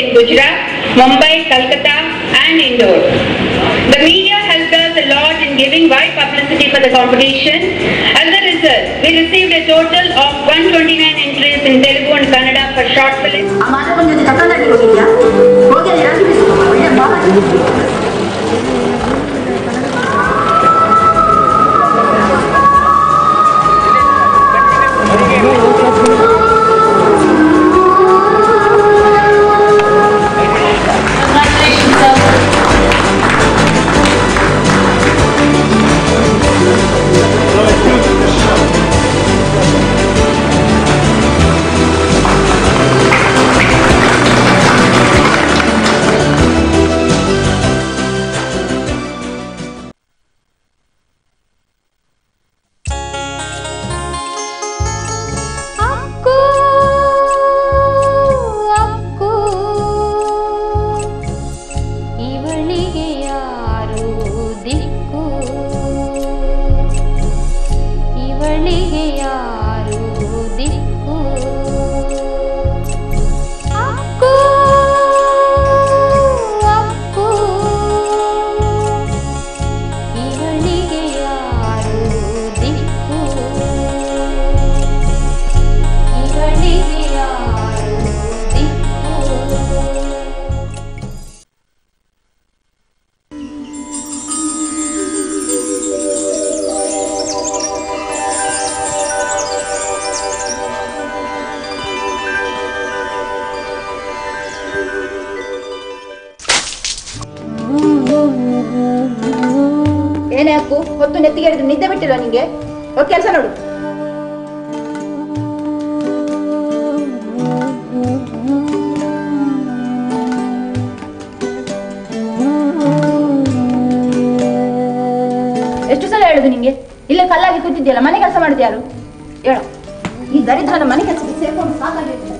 in Gujarat, Mumbai, Calcutta, and Indore. The media helped us a lot in giving wide publicity for the competition. As a result, we received a total of 129 entries in Telugu and Kannada for short films. ಆ ಮಾನವನ ಜೊತೆ ತಕೊಂಡಾಗಿ ಹೋಗಿದ್ಯಾ ಹೋಗಿ ಅಲ್ಲಿ ರಾತ್ರಿ ಬಿಸಿಲು. ಒಳ್ಳೆ ಬಾಲ ಅಕ್ಕೂ ಅಕ್ಕೂ ಇವಳಿಗೆ ಯಾರು ದಿಕ್ಕು ಇವಳಿಗೆ ಯಾರು ದಿಕ್ಕು ಅಕ್ಕೂ ಅಕ್ಕೂ ಇವಳಿಗೆ ಯಾರು ದಿಕ್ಕು ಇವಳಿಗೆ ಯಾರು ದಿಕ್ಕು ಏನೇ ಅಕ್ಕು ಹೊತ್ತು ನೆತ್ತಿಗೆ ಹಿಡಿದು ನಿದ್ದೆ ಬಿಟ್ಟಿಲ್ಲ ನಿಂಗೆ ಹೋಗಿ ಕೆಲಸ ನೋಡು ಎಷ್ಟು ಸಲ ಹೇಳುದು ನಿಂಗೆ ಇಲ್ಲೇ ಕಲ್ಲಾಗಿ ಕೂತಿದ್ಯಲ್ಲ ಮನೆ ಕೆಲಸ ಮಾಡಿದ್ಯಾರು ಹೇಳು ಈ ದರಿದ್ರನ ಮನೆ ಕೆಲಸಕ್ಕೆ ಸೇರ್ಕೊಂಡು ಸಾಕಾಗಿರ್ತದೆ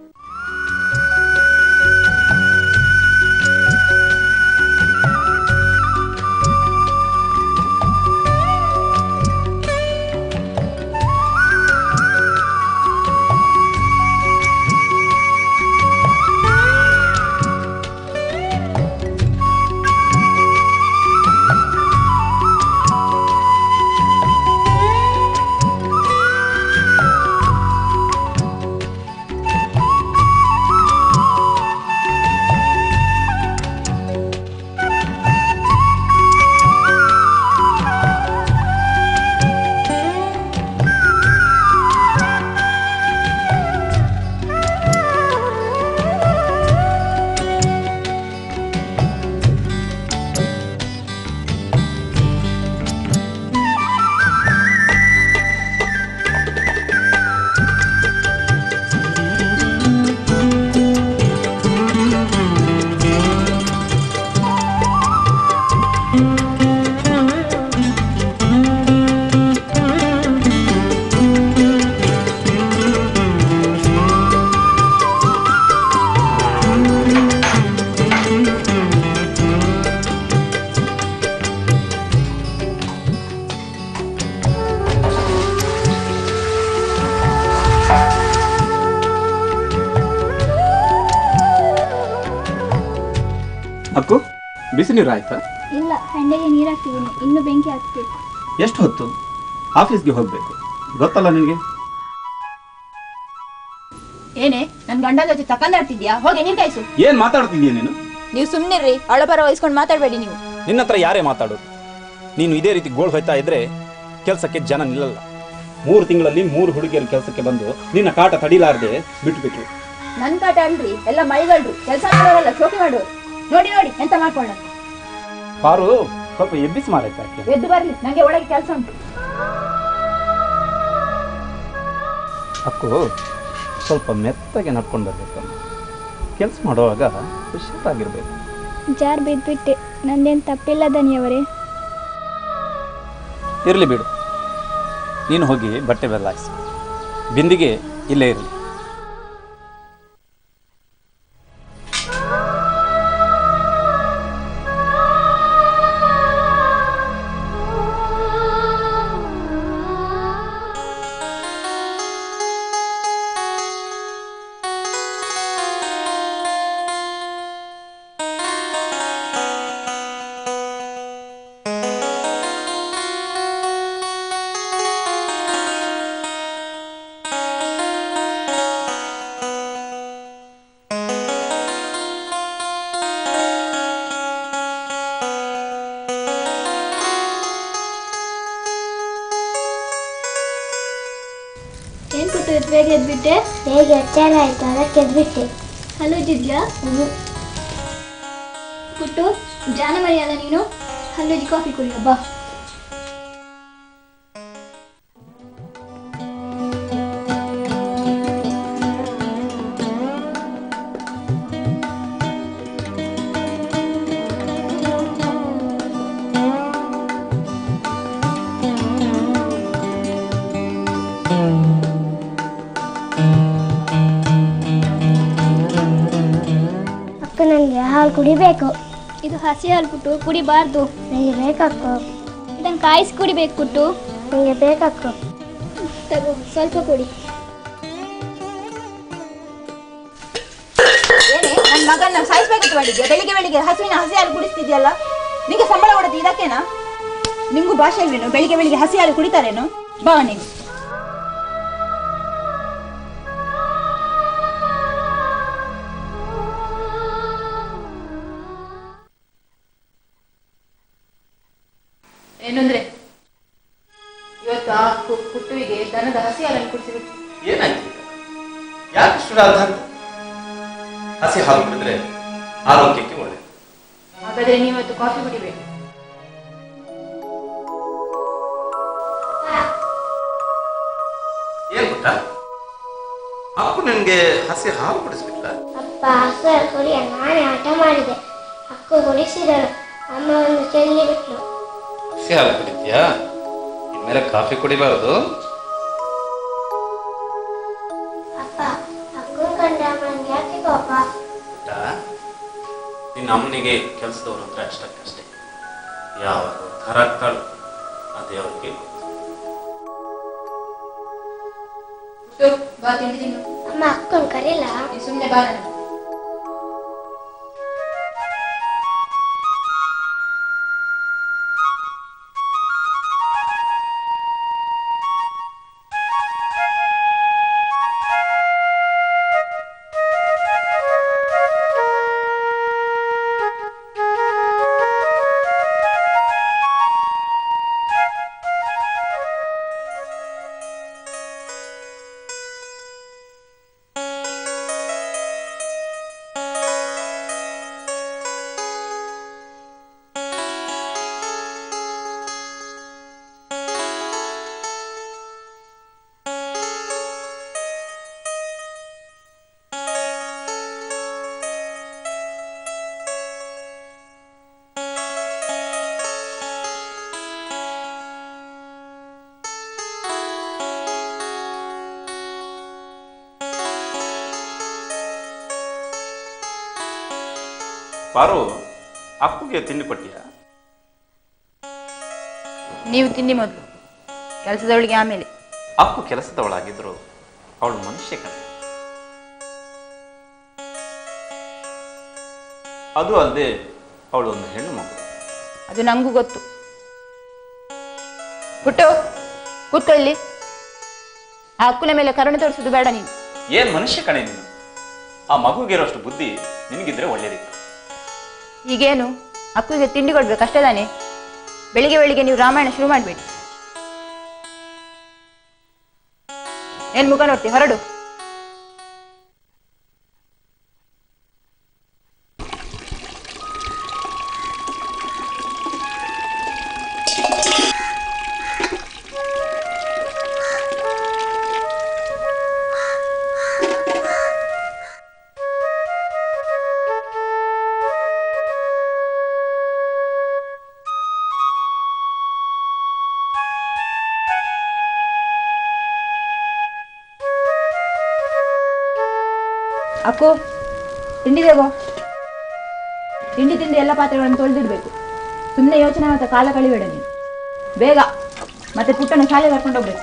ಅಕ್ಕು ಬಿಸಿ ನೀರು ಆಯ್ತಾ ಇಲ್ಲ ಹಂಡೆಗೆ ನೀರು ಹಾಕ್ತಿದ್ದೀನಿ ಇನ್ನು ಬೆಂಕಿ ಹಾಕ್ಬೇಕು ಎಷ್ಟು ಹೊತ್ತು ಆಫೀಸ್ಗೆ ಹೋಗ್ಬೇಕು ಗೊತ್ತಲ್ಲ ನಿನಗೆ ಏನೇ ನನ್ ಗಂಡ ಜೊತೆ ತಕೊಂಡಾಡ್ತಿದ್ಯಾ ಹೋಗಿ ನೀರ್ ಕಾಯಿಸು ಏನ್ ಮಾತಾಡ್ತಿದ್ಯಾ ನೀನು ನೀವು ಸುಮ್ನಿರ್ರಿ ಅಳಬರ ವಹಿಸ್ಕೊಂಡು ಮಾತಾಡ್ಬೇಡಿ ನೀವು ನಿನ್ನ ಹತ್ರ ಯಾರೇ ಮಾತಾಡೋದು ನೀನು ಇದೇ ರೀತಿ ಗೋಳ್ ಹೋಯ್ತಾ ಇದ್ರೆ ಕೆಲಸಕ್ಕೆ ಜನ ನಿಲ್ಲಲ್ಲ ಮೂರು ತಿಂಗಳಲ್ಲಿ ಮೂರು ಹುಡುಗಿಯರು ಕೆಲಸಕ್ಕೆ ಬಂದು ನಿನ್ನ ಕಾಟ ತಡಿಲಾರದೆ ಬಿಟ್ಬಿಟ್ರು ನನ್ ಕಾಟ ಅಲ್ರಿ ಎಲ್ಲ ಮೈಗಳ್ರು ಕೆಲಸ ಮಾಡೋರಲ್ಲ ಶೋಕಿ ಮಾಡೋರು ನೋಡಿ ನೋಡಿ ಎಂತ ಮಾಡ್ಕೊಂಡ ಪಾರು ಸ್ವಲ್ಪ ಎಬ್ಬಿಸಿ ಮಾರೈತೆ ಯಾಕೆ ಎದ್ದು ಬರ್ಲಿ ನಂಗೆ ಒಳಗೆ ಕೆಲಸ ಉಂಟು ಅಕ್ಕು ಸ್ವಲ್ಪ ಮೆತ್ತಗೆ ನಡ್ಕೊಂಡು ಬರ್ಬೇಕಮ್ಮ ಕೆಲಸ ಮಾಡುವಾಗ ಹುಷಾರಾಗಿರ್ಬೇಕು ಜಾರ್ ಬಿದ್ದುಬಿಟ್ಟೆ ನಂದೇನು ತಪ್ಪಿಲ್ಲ ದನಿಯವರೇ ಇರಲಿ ಬಿಡು ನೀನು ಹೋಗಿ ಬಟ್ಟೆ ಬದಲಾಯಿಸು ಬಿಂದಿಗೆ ಇಲ್ಲೇ ಇರಲಿ ಎದ್ಬಿಟ್ಟೆ ಹೇಗೆ ಎಚ್ಚರ ಆಯ್ತು ಅದಕ್ಕೆ ಎದ್ಬಿಟ್ಟೆ ಹಲ್ಲುಜ್ಜಿದ್ಯಾ ಪುಟ್ಟು ಜಾನ ಮರಿಯಲ್ಲ ನೀನು ಹಲ್ಲುಜ್ಜಿ ಕಾಫಿ ಕುಡಿಯೋ ಬಾ ಅಕ್ಕ ನನಗೆ ಹಾಲು ಕುಡಿಬೇಕು ಇದು ಹಸಿ ಹಾಲು ಪುಟ್ಟು ಕುಡಿಬಾರ್ದು ನನಗೆ ಬೇಕಕ್ಕು ಇದನ್ನು ಕಾಯಿಸಿ ಕುಡಿಬೇಕು ಪುಟ್ಟು ನನಗೆ ಬೇಕಕ್ಕು ತಗೋ ಸ್ವಲ್ಪ ಕುಡಿ ಏನೇ ನನ್ನ ಮಗನ್ನ ಸಾಯಿಸ್ಬೇಕಂತ ಮಾಡಿದ್ಯಾ ಬೆಳಿಗ್ಗೆ ಬೆಳಿಗ್ಗೆ ಹಸುವಿನ ಹಸಿ ಹಾಲು ಕುಡಿಸ್ತಿದ್ಯಲ್ಲ ನಿಂಗೆ ಸಂಬಳ ಕೊಡೋದು ಇದಕ್ಕೇನಾ ನಿಂಗೂ ಭಾಷೆ ಇಲ್ವೇನು ಬೆಳಿಗ್ಗೆ ಬೆಳಿಗ್ಗೆ ಹಸಿ ಹಾಲು ಕುಡಿತಾರೇನು ಬಾ ನೀವು ಏನಂದ್ರೆ ಇವತ್ತು ಆ ಕು- ಕುಟ್ಟುವಿಗೆ ದನದ ಹಸಿ ಹಾಲನ್ನು ಕುಡಿಸಿಬಿಟ್ಟು ಏನಾಯ್ತು ಈಗ? ಯಾಕೆ ಇಷ್ಟು ಅರ್ಧಾಂತ ಹಸಿ ಹಾಲು ಕುಡಿದ್ರೆ ಆರೋಗ್ಯಕ್ಕೆ ಒಳ್ಳೆ ಹಾಗಾದ್ರೆ ನೀವು ಇವತ್ತು ಕಾಫಿ ಕುಡಿಬೇಕು ಏನ್ ಪುಟ್ಟ ಅಪ್ಪು ನಿನ್ಗೆ ಹಸಿ ಹಾಲು ಕುಡಿಸ್ಬಿಟ್ಲ ಅಪ್ಪ ಹಸು ಕುಡಿಯ ನಾನೇ ಆಟ ಮಾಡಿದೆ ಅಕ್ಕ ಕುಡಿಸಿದಳು ಅಮ್ಮ ಒಂದು ಚೆಲ್ಲಿ ಬಿಟ್ಲು ಹಸಿ ಹಾಲು ಕುಡಿತೀಯಾ ಇನ್ಮೇಲೆ ಕಾಫಿ ಕುಡಿಬಾರದು ಅಪ್ಪ ಅಕ್ಕ ಕಂಡ ಅಮ್ಮನಿಗೆ ಯಾಕೆ ಕೋಪ ಪುಟ್ಟ ನಿನ್ನ ಅಮ್ಮನಿಗೆ ಕೆಲಸದವ್ರು ಅಂದ್ರೆ ಅಷ್ಟಕ್ಕಷ್ಟೇ ಯಾವಾಗ ಉದ್ಧಾರ ಆಗ್ತಾಳು ಅದೇ ಅವ್ರಿಗೆ ಗೊತ್ತು. ಕುಟ್ಟು ಬಾ ತಿಂಡಿ ತಿನ್ನು ಅಮ್ಮ ಅಕ್ಕನ ಕರೀಲ ನೀನ್ ಸುಮ್ಮನೆ ಬಾ ನನಗೆ ಪಾರು ಅಪ್ಪುಗೆ ತಿಂಡಿ ಕೊಟ್ಟಿಯಾ ನೀವು ತಿಂಡಿ ಮೊದಲು ಕೆಲಸದವಳಿಗೆ ಆಮೇಲೆ ಅಪ್ಪು ಕೆಲಸದವಳಾಗಿದ್ರು ಅವಳು ಮನುಷ್ಯ ಕಣೆ ಅದು ಅಲ್ಲದೆ ಅವಳು ಒಂದು ಹೆಣ್ಣು ಮಗು ಅದು ನಂಗೂ ಗೊತ್ತು ಪುಟ್ಟು ಕೂತ್ಕೊ ಇಲ್ಲಿ ಆ ಅಕ್ಕನ ಮೇಲೆ ಕರುಣೆ ತೋರಿಸೋದು ಬೇಡ ನೀನು ಏನ್ ಮನುಷ್ಯ ಕಣೆ ನೀನು ಆ ಮಗುಗಿರೋಷ್ಟು ಬುದ್ಧಿ ನಿನಗಿದ್ರೆ ಒಳ್ಳೇದಿತ್ತು ಈಗೇನು ಅಕ್ಕಗೆ ತಿಂಡಿ ಕೊಡ್ಬೇಕು ಅಷ್ಟೇ ತಾನೇ ಬೆಳಿಗ್ಗೆ ಬೆಳಿಗ್ಗೆ ನೀವು ರಾಮಾಯಣ ಶುರು ಮಾಡಬೇಡಿ ಏನ್ ಮುಖ ನೋಡ್ತಿ ಹೊರಡು ಅಕ್ಕು ತಿಂಡಿ ದೇಗೋ ತಿಂಡಿ ತಿಂಡಿ ಎಲ್ಲ ಪಾತ್ರೆಗಳನ್ನು ತೊಳೆದಿಡ್ಬೇಕು ಸುಮ್ಮನೆ ಯೋಚನೆ ಮತ್ತೆ ಕಾಲ ಕಳಿಬೇಡ ನೀನು ಬೇಗ ಮತ್ತೆ ಪುಟ್ಟನ ಶಾಲೆಗೆ ಕರ್ಕೊಂಡು ಹೋಗ್ಬೇಕು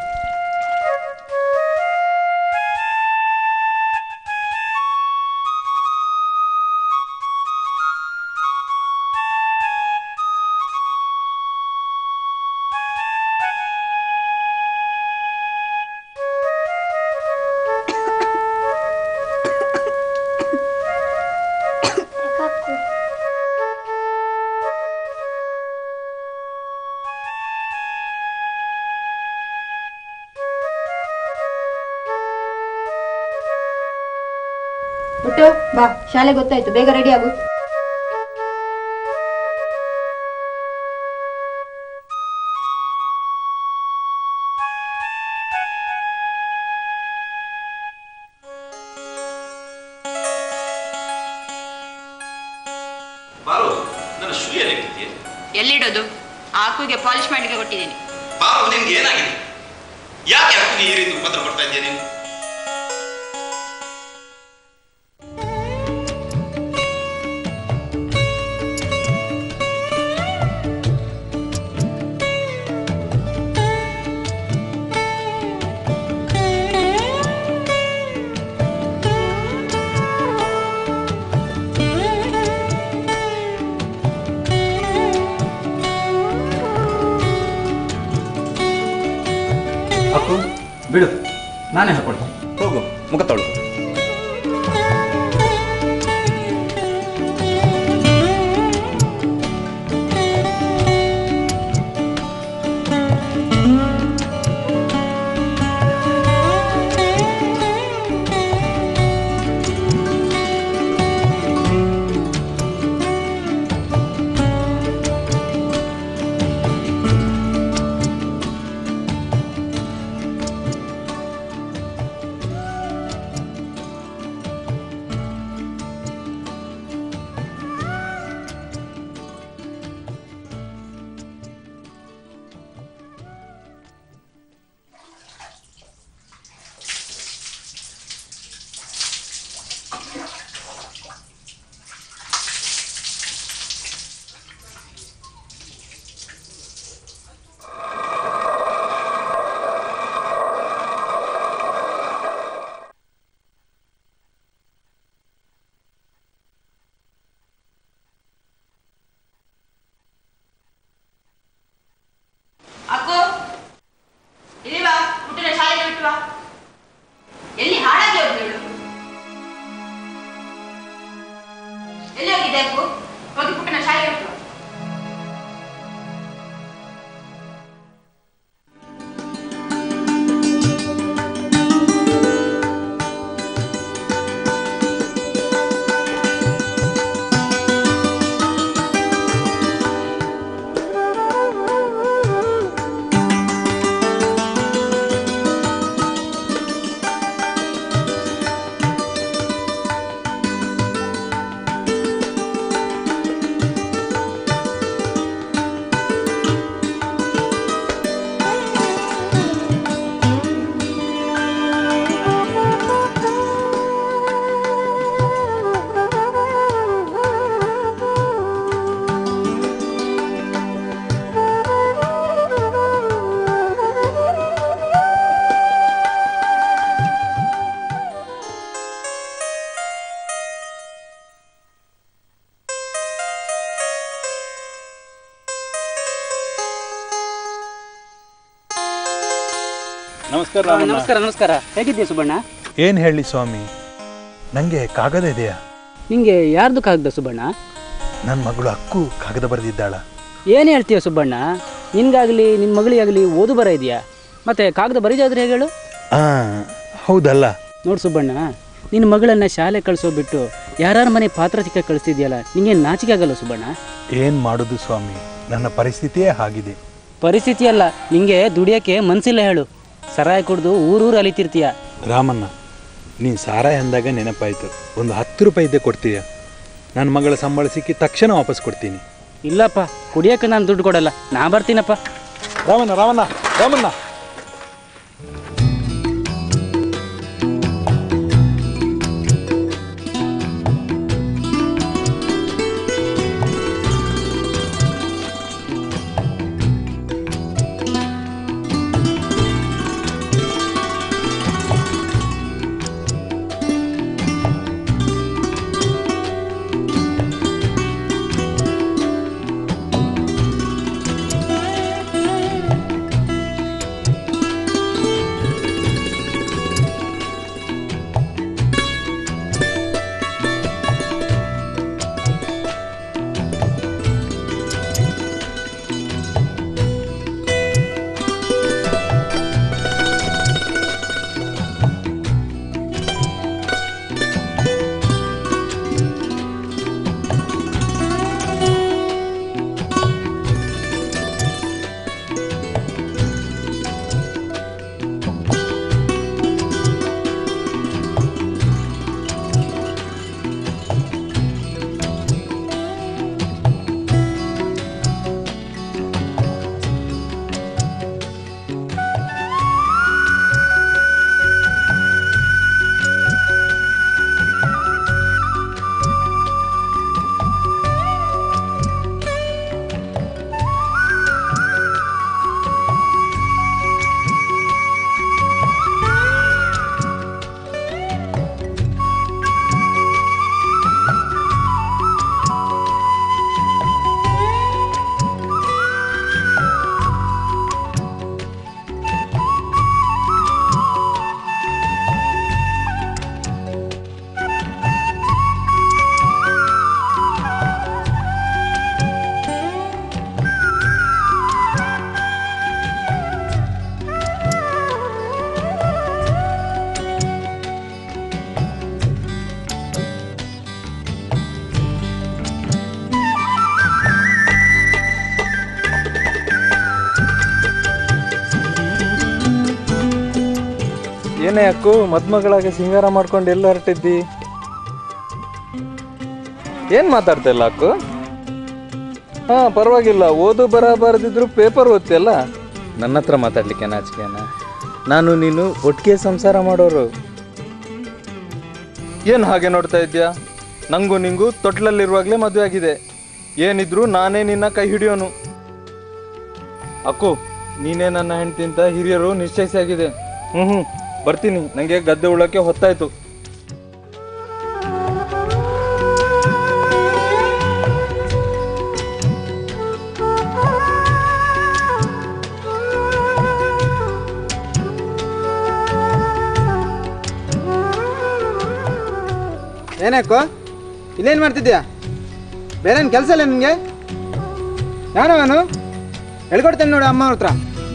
ಯಾಕಕ್ಕು ಬಾ ಶಾಲೆ ಗೊತ್ತಾಯ್ತು ಬೇಗ ರೆಡಿ ಆಗು ಬಾರು ನನ್ನ ಶೂ ಏನಾಗ್ತಿದೆಯೇ ಎಲ್ಲಿಡೋದು ಆಕುಗೆ ಪಾಲಿಶ್ ಮಾಡಲಿಕ್ಕೆ ಕೊಟ್ಟಿದ್ದೀನಿ ಬಾರು ನಿನ್ಗೆ ಏನಾಗಿದೆ ಯಾಕೆ ಅಕ್ಕಗೆ ಈ ರೀತಿ ಉಪದ್ರ ಕೊಡ್ತಾ ಇದೆಯಾ ನೀನು ಅಕ್ಕು ಬಿಡು ನಾನೇ ಹಾಕೊಳ್ತೀನಿ ಹೋಗು ಮುಖ ತೊಳು ಅಕ್ಕೋ ಇಲ್ಲಿ ಬಾ ಪುಟ್ಟನ ಶಾಲೆಗೆ ಬಿಟ್ಟು ಬಾ ಎಲ್ಲಿ ಹಾಳಾಗಿ ಹೋಗ್ಬೇಳು ಎಲ್ಲಿ ಹೋಗಿದೆ ಅಕ್ಕು ಹೋಗಿ ಪುಟ್ಟನ ಶಾಲೆಗೆ ಬಿಟ್ಟು ಬಾ ನಮಸ್ಕಾರ ನಮಸ್ಕಾರ ನಮಸ್ಕಾರ ಹೇಗಿದ್ದೀಯ ಸುಬ್ಬಣ್ಣ ಏನು ಹೇಳಿ ಸ್ವಾಮಿ ನನಗೆ ಕಾಗದ ಇದೆಯಾ ನಿಂಗೆ ಯಾರ್ದು ಕಾಗದ ಸುಬ್ಬಣ್ಣ ನನ್ನ ಮಗಳು ಅಕ್ಕು ಕಾಗದ ಬರೆದಿದ್ದಾಳ ಏನು ಹೇಳ್ತೀಯ ಸುಬ್ಬಣ್ಣ ನಿನ್ಗಾಗಲಿ ನಿನ್ನ ಮಗಳಿಗಾಗಲಿ ಓದು ಬರ ಇದೆಯಾ ಮತ್ತೆ ಕಾಗದ ಬರೀದಾದ್ರೆ ಹೇಗೆ ಹೇಳು ಆ ಹೌದಲ್ಲ ನೋಡು ಸುಬ್ಬಣ್ಣ ನಿನ್ನ ಮಗಳನ್ನ ಶಾಲೆ ಕಳಿಸೋ ಬಿಟ್ಟು ಯಾರ್ಯಾರ ಮನೆ ಪಾತ್ರತಿಕ ಕಳಿಸ್ತಿದ್ಯಲ್ಲ ನಿಂಗೆ ನಾಚಿಕೆ ಆಗಲ್ಲ ಸುಬ್ಬಣ್ಣ ಏನು ಮಾಡೋದು ಸ್ವಾಮಿ ನನ್ನ ಪರಿಸ್ಥಿತಿಯೇ ಆಗಿದೆ ಪರಿಸ್ಥಿತಿ ಅಲ್ಲ ನಿಂಗೆ ದುಡಿಯೋಕ್ಕೆ ಮನ್ಸಿಲ್ಲ ಹೇಳು ಸರಾಯ ಕುಡ್ದು ಊರೂರು ಅಲಿತಿರ್ತೀಯ ರಾಮಣ್ಣ ನೀನು ಸಾರಾಯಿ ಅಂದಾಗ ನೆನಪಾಯ್ತು ಒಂದು ಹತ್ತು ರೂಪಾಯಿ ಇದ್ದೆ ಕೊಡ್ತೀಯ ನನ್ನ ಮಗಳ ಸಂಬಳ ಸಿಕ್ಕಿ ತಕ್ಷಣ ವಾಪಸ್ ಕೊಡ್ತೀನಿ ಇಲ್ಲಪ್ಪ ಕುಡಿಯೋಕೆ ನಾನು ದುಡ್ಡು ಕೊಡಲ್ಲ ನಾ ಬರ್ತೀನಪ್ಪ ರಾಮಣ್ಣ ರಾಮಣ್ಣ ರಾಮಣ್ಣ ಏನೇ ಅಕ್ಕು ಮದ್ಮಗಳಾಗಿ ಸಿಂಗಾರ ಮಾಡ್ಕೊಂಡು ಎಲ್ಲ ಹೊರಟಿದ್ದಿ ಏನ್ ಮಾತಾಡ್ತಾ ಇಲ್ಲ ಅಕ್ಕು ಹಾ ಪರವಾಗಿಲ್ಲ ಓದು ಬರ ಬರದಿದ್ರು ಪೇಪರ್ ಓದ್ತಿಯಲ್ಲ ನನ್ನ ಹತ್ರ ಮಾತಾಡ್ಲಿಕ್ಕೆ ನಾಚಿಕೆನ ನಾನು ನೀನು ಒಟ್ಟಿಗೆ ಸಂಸಾರ ಮಾಡೋರು ಏನು ಹಾಗೆ ನೋಡ್ತಾ ಇದ್ಯಾ ನಂಗೂ ನಿಂಗೂ ತೊಟ್ಲಲ್ಲಿರುವಾಗಲೇ ಮದುವೆ ಆಗಿದೆ ಏನಿದ್ರು ನಾನೇ ನಿನ್ನ ಕೈ ಹಿಡಿಯೋನು ಅಕ್ಕು ನೀನೇ ನನ್ನ ಹೆಂಡತಿ ಅಂತ ಹಿರಿಯರು ನಿಶ್ಚಯಿಸಾಗಿದೆ ಹ್ಞೂ ಹ್ಞೂ ಬರ್ತೀನಿ ನನಗೆ ಗದ್ದೆ ಉಳಕ್ಕೆ ಹೊತ್ತಾಯ್ತು ಏನಕ್ಕೋ ಇಲ್ಲೇನು ಮಾಡ್ತಿದ್ಯಾ ಬೇರೇನು ಕೆಲಸ ಇಲ್ಲ ನಿನಗೆ ಯಾರು ಅವನು ಹೇಳ್ಕೊಡ್ತೇನೆ ನೋಡು ಅಮ್ಮ ಅವ್ರ ಹತ್ರ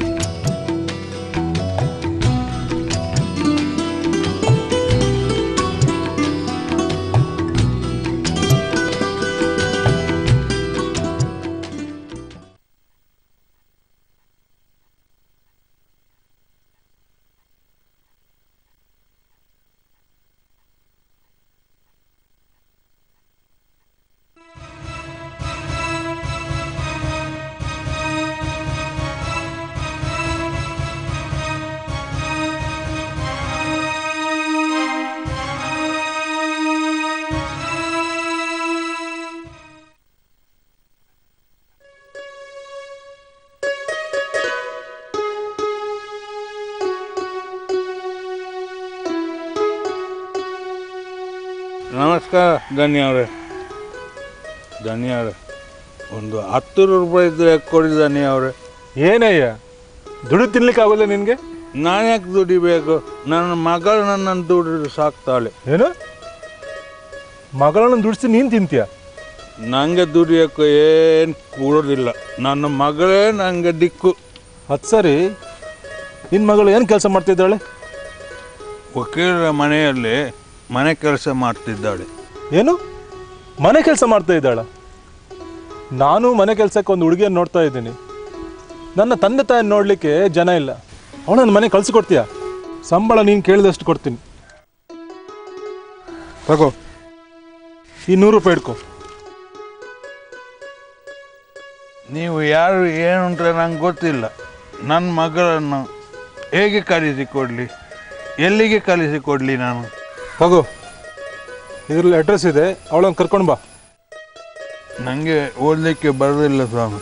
ನಮಸ್ಕಾರ ಧನ್ಯ ಅವರೇ ಧನ್ಯ ಅವರೇ ಒಂದು ಹತ್ತು ರೂಪಾಯಿ ಇದ್ರೆ ಕೊಡಿ ಧನ್ಯ ಅವರೇ ಏನಯ್ಯ ದುಡ್ಡು ತಿನ್ಲಿಕ್ಕೆ ಆಗೋಲ್ಲ ನಿನಗೆ ನಾನು ಯಾಕೆ ದುಡಿಬೇಕು ನನ್ನ ಮಗಳು ನನ್ನನ್ನು ದುಡಿದು ಸಾಕ್ತಾಳೆ ಏನು ಮಗಳನ್ನು ದುಡಿಸಿ ನೀನು ತಿಂತೀಯ ನನಗೆ ದುಡಿಯೋಕ್ಕೆ ಏನು ಕೊಡೋದಿಲ್ಲ ನನ್ನ ಮಗಳೇ ನನಗೆ ದಿಕ್ಕು ಅದು ಸರಿ ನಿನ್ನ ಮಗಳು ಏನು ಕೆಲಸ ಮಾಡ್ತಿದ್ದಾಳೆ ವಕೀಲರ ಮನೆಯಲ್ಲಿ ಮನೆ ಕೆಲಸ ಮಾಡ್ತಿದ್ದಾಳೆ ಏನು ಮನೆ ಕೆಲಸ ಮಾಡ್ತಾ ಇದ್ದಾಳ ನಾನು ಮನೆ ಕೆಲಸಕ್ಕೆ ಒಂದು ಹುಡುಗಿಯನ್ನು ನೋಡ್ತಾ ಇದ್ದೀನಿ ನನ್ನ ತಂದೆ ತಾಯಿ ನೋಡಲಿಕ್ಕೆ ಜನ ಇಲ್ಲ ಅವಳನ್ನ ಮನೆ ಕಳ್ಸಿಕೊಡ್ತೀಯ ಸಂಬಳ ನೀನು ಕೇಳಿದಷ್ಟು ಕೊಡ್ತೀನಿ ತಗೋ ಈ ನೂರು ರೂಪಾಯಿ ಇಟ್ಕೊ ನೀವು ಯಾರು ಏನು ಅಂತ ನಂಗೆ ಗೊತ್ತಿಲ್ಲ ನನ್ನ ಮಗಳನ್ನು ಹೇಗೆ ಕಲಿಸಿಕೊಡ್ಲಿ ಎಲ್ಲಿಗೆ ಕಲಿಸಿಕೊಡ್ಲಿ ನಾನು ತಗೋ ಇದ್ರಲ್ಲಿ ಅಡ್ರೆಸ್ ಇದೆ ಅವಳನ್ನು ಕರ್ಕೊಂಡು ಬಾ ನನಗೆ ಓದಲಿಕ್ಕೆ ಬರೋದಿಲ್ಲ ಸ್ವಾಮಿ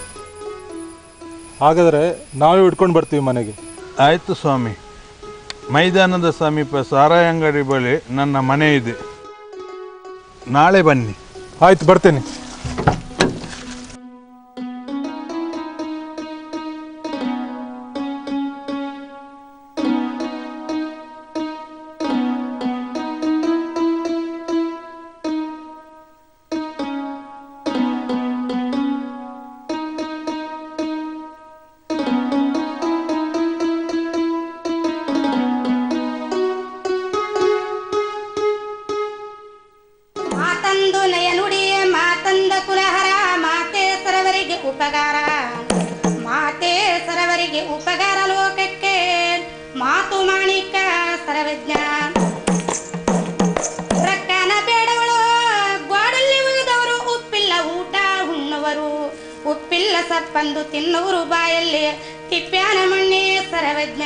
ಹಾಗಾದರೆ ನಾವೇ ಇಟ್ಕೊಂಡು ಬರ್ತೀವಿ ಮನೆಗೆ ಆಯಿತು ಸ್ವಾಮಿ ಮೈದಾನದ ಸಮೀಪ ಸಾರಾಯಿ ಅಂಗಡಿ ಬಳಿ ನನ್ನ ಮನೆ ಇದೆ ನಾಳೆ ಬನ್ನಿ ಆಯ್ತು ಬರ್ತೇನೆ ಮಾತಂದು ನಯ ನುಡಿಯ ಮಾತಂದ ಕುಲಹರ ಮಾತೆ ಸರವರಿಗೆ ಉಪಕಾರ ಮಾತೆ ಸರವರಿಗೆ ಉಪಕಾರ ಲೋಕಕ್ಕೆ ಮಾತು ಮಾಣಿಕ ಸರ್ವಜ್ಞ ರಕ್ಕನ ಬೇಡವಳು ಗೋಡಲ್ಲಿ ಉಳಿದವರು ಉಪ್ಪಿಲ್ಲ ಊಟ ಉಣ್ಣುವರು ಉಪ್ಪಿಲ್ಲ ಸಪ್ಪಂದು ತಿನ್ನುವರು ಬಾಯಲ್ಲಿ ತಿಪ್ಪ್ಯಾನ ಮಣ್ಣೆ ಸರ್ವಜ್ಞ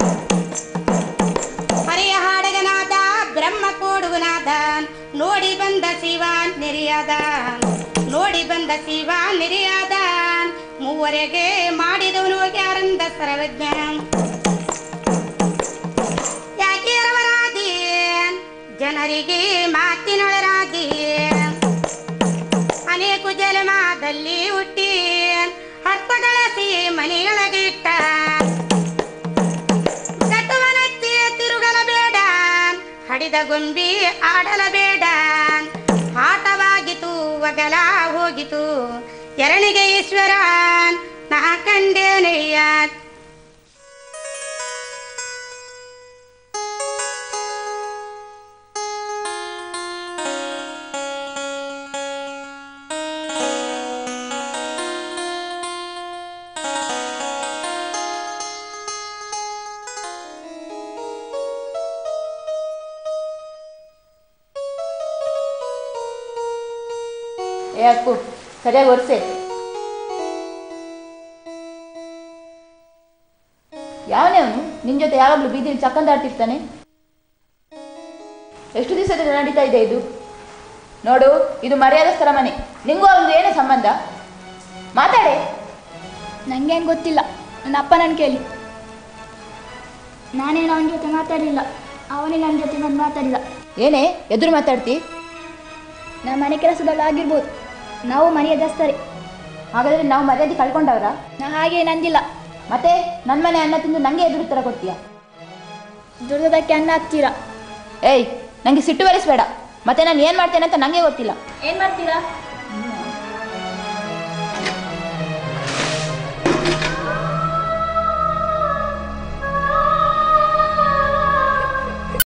ಹರಿಯ ಹಾಡಗನಾದ ಬ್ರಹ್ಮ ಕೋಡುವನಾದ ನೋಡಿ ಬಂದ ಶಿವ ನೆರೆಯಾದ ನೋಡಿ ಬಂದ ಶಿವ ನೆರೆಯಾದ ಮೂವರೆಗೆ ಮಾಡಿದವನು ಯಾರಂದ ಸರ್ವಜ್ಞ ಯಾಕೆ ರವರಾದಿ ಜನರಿಗೆ ಮಾತಿನೊಳರಾದಿ ಅನೇಕ ಜನ್ಮದಲ್ಲಿ ಹುಟ್ಟಿ ಹರ್ತ ಗಳಿಸಿ ಮನೆಯೊಳಗಿಟ್ಟ ಕಟ್ಟುವನತ್ತಿ ತಿರುಗಲ ಬೇಡ ಹಡಿದ ಗೊಂಬಿ ಆಡಲ ಬೇಡ ಆಟವಾಗಿತು ಒಗಲ ಹೋಗಿತು ಎರಣಿಗೆ ಈಶ್ವರ ನಾ ಕಂಡೇನಯ್ಯ ಏ ಅಕ್ಕು ಸರಿಯಾಗಿ ಒರೆಸೆ ಯಾವನೇ ಅವನು ನಿನ್ನ ಜೊತೆ ಯಾವಾಗಲೂ ಬೀದಿಲಿ ಚಕ್ಕಂದಾಡ್ತಿರ್ತಾನೆ ಎಷ್ಟು ದಿವಸದಿಂದ ನಡೀತಾ ಇದೆ ಇದು ನೋಡು ಇದು ಮರ್ಯಾದಸ್ಥರ ಮನೆ ನಿಂಗೂ ಅವ್ನಿಗೂ ಏನು ಸಂಬಂಧ ಮಾತಾಡೆ ನನಗೇನು ಗೊತ್ತಿಲ್ಲ ನನ್ನ ಅಪ್ಪ ನನ್ನ ಕೇಳಿ ನಾನೇನು ಅವನ ಜೊತೆ ಮಾತಾಡಲಿಲ್ಲ ಅವನೇ ನನ್ನ ಜೊತೆ ನಾನು ಮಾತಾಡಿಲ್ಲ ಏನೇ ಎದುರು ಮಾತಾಡ್ತಿ ನಮ್ಮ ಮನೆ ಕೆಲಸದಲ್ಲಿ ಆಗಿರ್ಬೋದು ನಾವು ಮರ್ಯಾದಸ್ತರೆ ಹಾಗಾದ್ರೆ ನಾವು ಮರ್ಯಾದೆ ಕಳ್ಕೊಂಡವ್ರ ನಾ ಹಾಗೆ ನಂದಿಲ್ಲ ಮತ್ತೆ ನನ್ನ ಮನೆ ಅನ್ನ ತಿಂದು ನಂಗೆ ಎದುರು ತರ ಕೊಡ್ತೀಯಾ ದುರ್ದಕ್ಕೆ ಅನ್ನ ಹಾಕ್ತೀರಾ ಏಯ್ ನಂಗೆ ಸಿಟ್ಟು ಬರಿಸ್ಬೇಡ ಮತ್ತೆ ನಾನು ಏನು ಮಾಡ್ತೇನೆ ಅಂತ ನಂಗೆ ಗೊತ್ತಿಲ್ಲ ಏನು ಮಾಡ್ತೀರಾ